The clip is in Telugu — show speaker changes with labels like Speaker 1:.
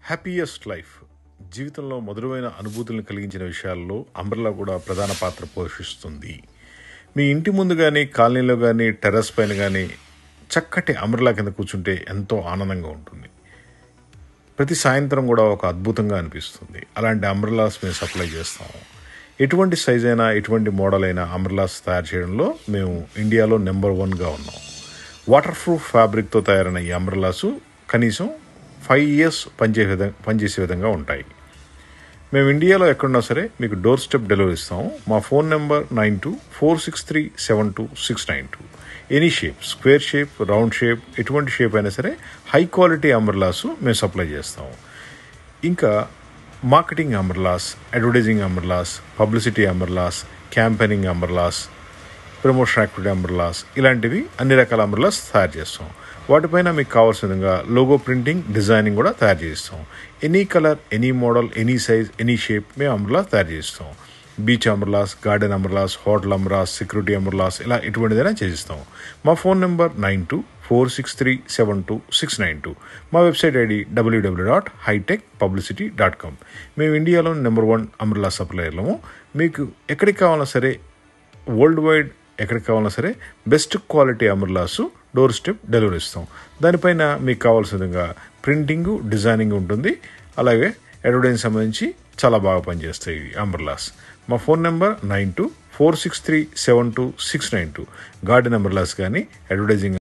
Speaker 1: హ్యాపీయెస్ట్ లైఫ్ జీవితంలో మధురమైన అనుభూతులను కలిగించిన విషయాల్లో అంబ్రెలా కూడా ప్రధాన పాత్ర పోషిస్తుంది మీ ఇంటి ముందు కానీ కాలనీలో కానీ టెర్రస్ పైన కానీ చక్కటి అంబ్రెలా కింద కూర్చుంటే ఎంతో ఆనందంగా ఉంటుంది ప్రతి సాయంత్రం కూడా ఒక అద్భుతంగా అనిపిస్తుంది అలాంటి అంబ్రెలాస్ మేము సప్లై చేస్తాము ఎటువంటి సైజ్ అయినా ఎటువంటి మోడల్ అయినా అంబ్రెలాస్ తయారు చేయడంలో మేము ఇండియాలో నెంబర్ వన్గా ఉన్నాం వాటర్ ప్రూఫ్ ఫ్యాబ్రిక్తో తయారైన ఈ అంబ్రెలాసు కనీసం ఫైవ్ ఇయర్స్ పనిచే విధంగా పనిచేసే విధంగా ఉంటాయి మేము ఇండియాలో ఎక్కడున్నా సరే మీకు డోర్ స్టెప్ డెలివరీ ఇస్తాము మా phone number nine two four six three seven two six nine two any shape square shape round shape ఎటువంటి షేప్ అయినా సరే హై క్వాలిటీ అంబ్రెలాస్ మేము సప్లై చేస్తాము ఇంకా marketing umbrellas advertising umbrellas publicity umbrellas campaigning umbrellas promotion activity umbrellas ఇలాంటివి అన్ని రకాల అంబ్రెలాస్ తయారు చేస్తాం వాటిపైన మీకు కావాల్సిన విధంగా లోగో ప్రింటింగ్ డిజైనింగ్ కూడా తయారు చేస్తాం any colour any model any size any shape మేము అంబ్రెలా తయారు చేస్తాం beach umbrellas garden umbrellas hotel umbrellas security umbrellas ఇలా ఎటువంటిదైనా చేసిస్తాం మా phone number nine two four six three seven two six nine two మా website ID WW dot hitech publicity dot com మేము ఇండియాలో నెంబర్ వన్ అంబ్రెలా సప్లయర్లము మీకు ఎక్కడికి కావాలన్నా సరే వరల్డ్ వైడ్ ఎక్కడికి కావాలన్నా సరే best quality umbrellas door step delivery ఇస్తాం దానిపైన మీకు కావాల్సిన విధంగా ప్రింటింగ్ డిజైనింగ్ ఉంటుంది అలాగే అడ్వర్టైజింగ్ సంబంధించి చాలా బాగా పనిచేస్తాయి ఈ అంబ్రెలాస్ మా phone number nine two four six three seven two six nine two garden umbrellas కానీ అడ్వర్టైజింగ్